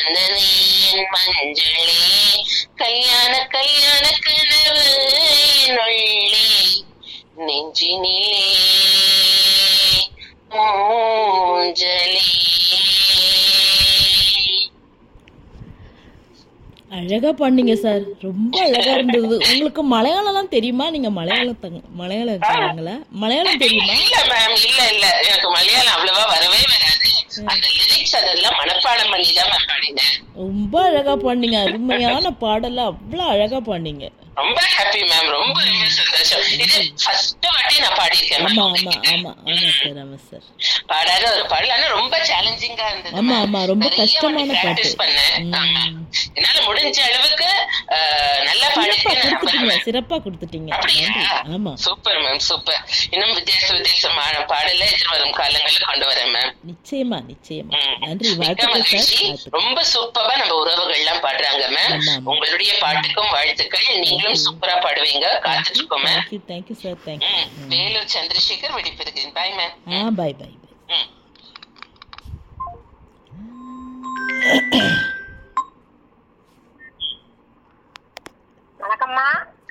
வந்ததே என் மஞ்சளே கல்யாண கல்யாண கனவு நொள்ளே நெஞ்சினிலே ஊஞ்சலே அழகா பண்ணீங்க சார் ரொம்ப அழகா இருந்தது உங்களுக்கு மலையாளம்லாம் தெரியுமா நீங்க மலையாளம் தங்க மலையாளம் இருக்காங்களா மலையாளம் தெரியுமா இல்ல மேம் இல்ல இல்ல எனக்கு மலையாளம் அவ்வளவா வரவே வராது அந்த லிரிக்ஸ் அதெல்லாம் மனப்பாடம் பண்ணி தான் மேம் பாடினேன் ரொம்ப அழகா பண்ணீங்க அருமையான பாடல அவ்வளவு அழகா பண்ணீங்க ரொம்ப ஹாப்பி மேம் ரொம்ப ரொம்ப சந்தோஷம் இது ஃபர்ஸ்ட் வாட்டி நான் பாடியிருக்கேன் ஆமா மேம் ஆமா ஆமா ஆமா சார் ஆமா சார் பாடாத ஒரு பாடல் ஆனா ரொம்ப சேலஞ்சிங்கா இருந்தது ஆமா, ma'am. ஆமா, ரொம்ப நிறைய கஷ்டமான வாட்டி practice பாட்டு. பண்ணேன் ம். ஆமா என்னால முடிஞ்ச அளவுக்கு அஹ், நல்லா சிறப்பா பாடிருக்கேன் கொடுத்துட்டீங்க நம்புறேன் சிறப்பா கொடுத்துட்டீங்க அப்படியா நன்றி ஆமா சூப்பர் மேம் சூப்பர் இன்னும் வித்தியாச வித்தியாசமான பாடல எதிர்வரும் காலங்கள்ல கொண்டு வரேன் மேம் நிச்சயமா நிச்சயமா ம். நன்றி மிக்க வாழ்த்துக்கள் மகிழ்ச்சி சார் வாழ்த்துக்கள் ரொம்ப சூப்பரா நம்ம உறவுகள் எல்லாம் பாடுறாங்க மேம் ஆமா, ஆமா. உங்களுடைய பாட்டுக்கும் வாழ்த்துக்கள் நீங்களும் சூப்பரா பாடுவீங்க காத்துட்டு இருக்கோம் ma'am thank you thank you sir thank you ம். வேலூர் சந்திரசேகர் விடிப்பிருக்கிறேன் பாய் மேம் ஆ பை பை பை ம் வணக்கம்மா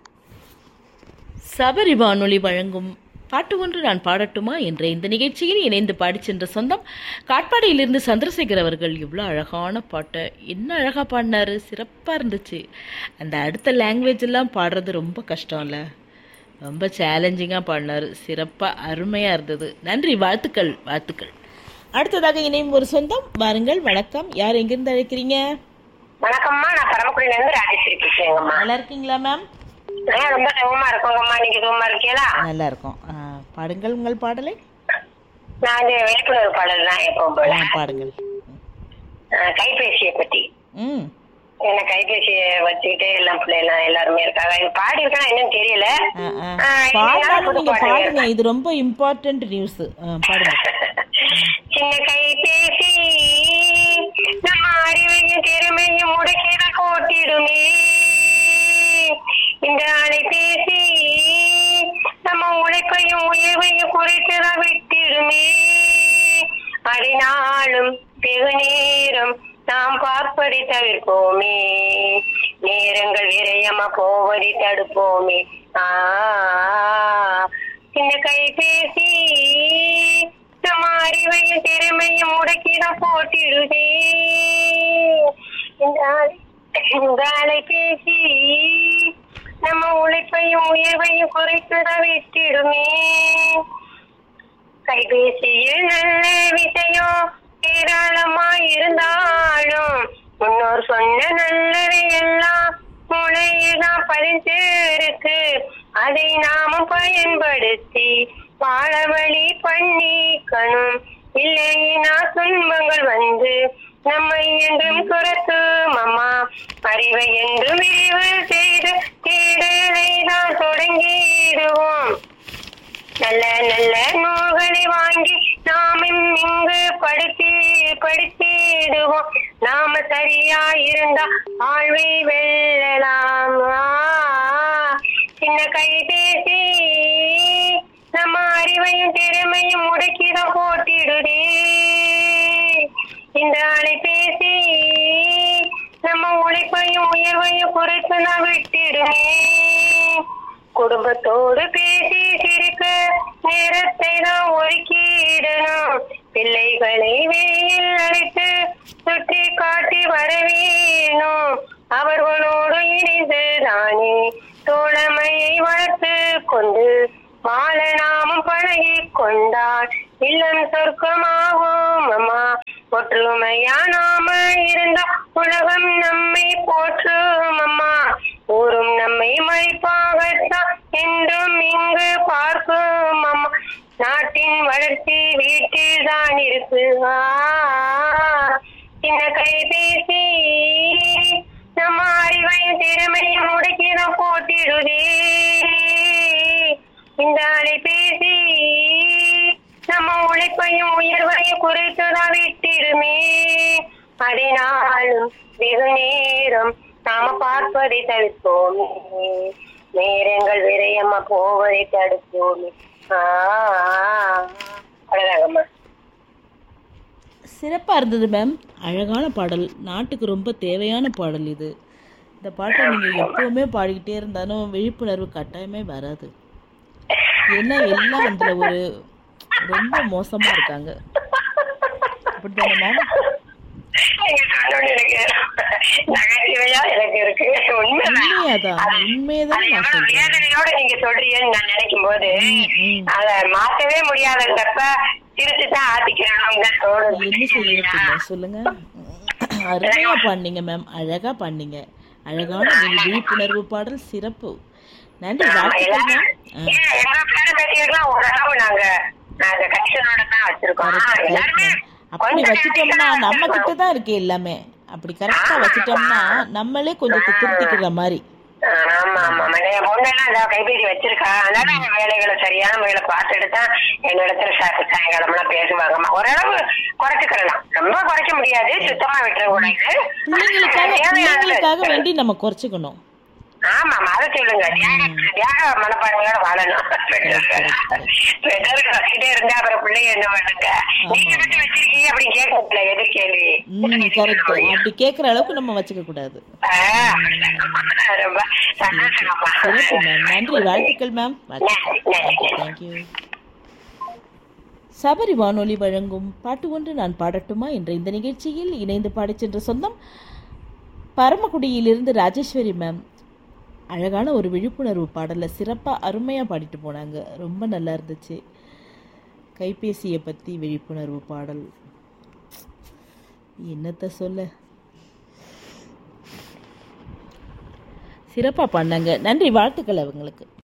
சபரி வானொலி வழங்கும் பாட்டு ஒன்று நான் பாடட்டுமா என்ற இந்த நிகழ்ச்சியில் இணைந்து பாடிச் சென்ற சொந்தம் காட்பாடியிலிருந்து சந்திரசேகர் அவர்கள் இவ்வளோ அழகான பாட்டை என்ன அழகாக பாடினாரு சிறப்பாக இருந்துச்சு அந்த அடுத்த லாங்குவேஜ் எல்லாம் பாடுறது ரொம்ப கஷ்டம்ல ரொம்ப சேலஞ்சிங்காக பாடினாரு சிறப்பாக அருமையாக இருந்தது நன்றி வாழ்த்துக்கள் வாழ்த்துக்கள் அடுத்ததாக இணையும் ஒரு சொந்தம் வாருங்கள் வணக்கம் யார் எங்கிருந்து அழைக்கிறீங்க வணக்கம்மா நான் பரமக்குடியில இருந்து ராஜேஸ்வரி பேசுறேங்கம்மா நல்லா இருக்கீங்களா மேம் ஆ, ரொம்ப சுகமா இருக்கோங்கம்மா நீங்க சுகமா இருக்கீங்களா நல்லா இருக்கும் ஆ, பாடுங்கள் உங்கள் பாடலை நான் இந்த விழிப்புணர்வு பாடல் தான் எப்பவும் போல ஆ, பாடுங்கள் ஆ, கைபேசியை பத்தி ம் என்ன கைபேசியை வச்சுக்கிட்டு எல்லாம் பிள்ளைலாம் எல்லாருமே இருக்காங்க இது பாடி இருக்கா என்னன்னு தெரியல ஆ, ஆ. ஆ, இது பாடினாலும் புது நீங்க பாடல் பாடுங்க இது ரொம்ப இம்பார்ட்டன்ட் நியூஸ் பாடுங்க சின்ன கைபேசி நம்ம அறிவையும் திறமையும் முடக்கிட கோட்டிடுமே இந்த அலைபேசி நம்ம உழைப்பையும் உயர்வையும் குறைத்துதான் விட்டிடுமே அறிநாளும் வெகு நேரம் நாம் பார்ப்பதை தவிர்ப்போமே நேரங்கள் விரயமா போவதை தடுப்போமே ஆ சின்ன கைபேசி நம்ம அறிவையும் திறமையும் முடக்கிதான் போட்டிடுதே இந்த அலை- இந்த அலைபேசி நம்ம உழைப்பையும் உயர்வையும் குறைத்துதான் விட்டிடுமே கைபேசியில் நல்ல விஷயம் ஏராளமா இருந்தாலும் முன்னோர் சொன்ன நல்லவை எல்லாம் மூளையில்தான் பதிஞ்சு இருக்கு அதை நாமும் பயன்படுத்தி வாழ வழி பண்ணிக்கணும் இல்லைனா துன்பங்கள் வந்து நம்மை என்றும் துரத்தும் அம்மா அறிவை என்றும் விரிவு செய்து தேடலை தான் தொடங்கிடுவோம் நல்ல நல்ல நூல்களை வாங்கி நாமும் இங்கு படித்து படித்திடுவோம் நாம சரியா இருந்தா வாழ்வை வெல்லலாம் ஆ, சின்ன கைபேசி நம்ம அறிவையும் திறமையும் முடக்கிதான் போட்டிடுதே இந்த அலைபேசி நம்ம உழைப்பையும் உயர்வையும் குறைத்துதான் விட்டிடுமே குடும்பத்தோடு பேசி சிரிக்க நேரத்தை தான் ஒதுக்கிடணும் பிள்ளைகளை வெளியில் அழைத்து சுற்றி காட்டி வரவேணும் அவர்களோடு இணைந்து தானே தோழமையை வளர்த்து கொண்டு வாழ நாமும் பழகி கொண்டால் இல்லம் சொர்க்கமாகும் அம்மா ஒற்றுமையா நாம இருந்தா உலகம் நம்மை போற்றும் அம்மா ஊரும் நம்மை மதிப்பாகத்தான் என்றும் இங்கு பார்க்கும் அம்மா நாட்டின் வளர்ச்சி வீட்டில் தான் இருக்கு ஆ, சின்ன கைபேசி நம்ம அறிவையும் திறமையும் முடக்கிதான் போட்டிடுதே இந்த அலைபேசி நம்ம உழைப்பையும் உயர்வையும் குறைத்துதான் விட்டிடுமே அதனாலும் வெகு நேரம் நாம பார்ப்பதை தடுப்போமே நேரங்கள் விரயமா போவதை தடுப்போமே ஆ, அவ்வளவுதாங்கம்மா சிறப்பாக இருந்தது மேம் அழகான பாடல் நாட்டுக்கு ரொம்ப தேவையான பாடல் இது இந்த பாட்டை நீங்கள் எப்பவுமே பாடிக்கிட்டே இருந்தாலும் விழிப்புணர்வு கட்டாயமே வராது ஏன்னா எல்லாம் அதில் ஒரு ரொம்ப மோசமாக இருக்காங்க அப்படித்தானே மேம் நீங்க சொன்னோன்னு எனக்கு நகைச்சுவையா எனக்கு இருக்கு உண்மைதான் உண்மையாதான் அது உண்மையதான் நான் எவ்வளவு சொல்றேன் வேதனையோட நீங்க சொல்றீங்கன்னு நான் நினைக்கும் போது ம், ம். அத மாத்தவே முடியாதுன்றப்ப திருச்சி தான் ஆத்திக்கிறோம்னு தோணுது என்ன சொல்லுங்க பின்ன சொல்லுங்க அருமையா பாடினீங்க மேம் அழகா பாடினீங்க அழகான ஒரு விழிப்புணர்வு பாடல் சிறப்பு நன்றி ஆமா, வாழ்த்துக்கள் எல்லாரும் மேம் ஆ, ஏன் எங்க பேர பேட்டியெல்லாம் ஓரளவு நாங்க நாங்க கண்டிஷனோட தான் வச்சிருக்கோம் correct, correct எல்லாருமே ma'am. அப்படி கொஞ்சம் வச்சுட்டோம்னா கண்டிஷனா நம்ம கிட்ட வச்சிருக்கோம். தான் இருக்கு எல்லாமே அப்படி கரெக்டா வச்சுட்டோம்னா நம்மளே கொஞ்சம் திருத்திக்கிற மாதிரி ஆமா ஆமா ஆமா. என் பொண்ணெல்லாம் இந்த கைபேசி வச்சிருக்கா அதனால அவங்க வேலைகளை சரியான முறையில பார்த்துட்டு தான் என்னிடத்துல சா- சாயங்காலம்லாம் பேசுவாங்கம்மா ஓரளவு குறைச்சுக்கலாம் ரொம்ப குறைக்க முடியாது சுத்தமா விட்டுற கூடாது பிள்ளைங்களுக்காக தேவையானது பிள்ளைங்களுக்காக வேண்டி நம்ம குறைச்சிக்கணும் ஆமா ஆமா அதை சொல்லுங்க தியாக தியாக மனப்பான்மையோட வாழணும் பெற்றோருக்கு வச்சுட்டே இருந்தா அப்புறம் பிள்ளைங்க என்ன பண்ணுங்க நீங்க மட்டும் வச்சிருக்கீங்க அப்படி கேட்கல எது கேள்வி ம் கரெக்ட் அப்படி கேட்குற அளவுக்கு நம்ம வச்சுக்க கூடாது ஆ, ரொம்ப சந்தோஷம்ப்பா சிறப்பு மேம் நன்றி வாழ்த்துக்கள் மேம் நன்றி. தேங்க்யூ சபரி வானொலி வழங்கும் பாட்டு ஒன்று நான் பாடட்டுமா என்ற இந்த நிகழ்ச்சியில் இணைந்து பாடிச் சென்ற சொந்தம் பரமக்குடியிலிருந்து ராஜேஸ்வரி மேம் அழகான ஒரு விழிப்புணர்வு பாடலை சிறப்பாக அருமையாக பாடிட்டு போனாங்க ரொம்ப நல்லா இருந்துச்சு கைபேசியை பற்றி விழிப்புணர்வு பாடல் என்னத்த சொல்ல சிறப்பாக பண்ணாங்க நன்றி வாழ்த்துக்கள் அவங்களுக்கு